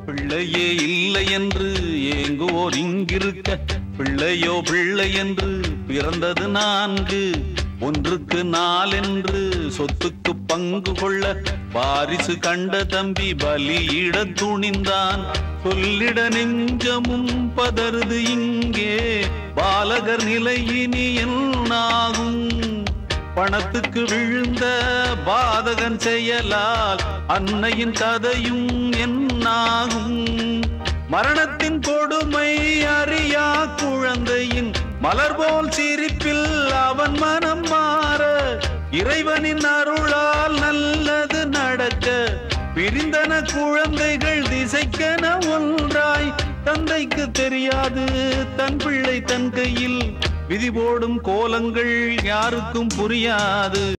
பிள்ளையே இல்லை என்று ஏங்குவோர் இங்கிருக்க பிள்ளையோ பிள்ளை என்று பிறந்தது நான்கு ஒன்றுக்கு நாலென்று சொத்துக்கு பங்கு கொள்ள வாரிசு கண்ட தம்பி பலியிட துணிந்தான் சொல்லிட நெஞ்சமும் பதறுது இங்கே பாலகர் நிலை இனி என்னாகும் பணத்துக்கு விழுந்த பாதகன் செயலால் அன்னையின் கதையும் என்னாகும் மரணத்தின் கொடுமை அறியா குழந்தையின் மலர் போல் சிரிப்பில் அவன் மனம் மாற இறைவனின் அருளால் நல்லது நடக்க பிரிந்தன குழந்தைகள் திசைக்கென ஒன்றாய் தந்தைக்கு தெரியாது தன் பிள்ளை தன் கையில் விதி போடும் கோலங்கள் யாருக்கும் புரியாது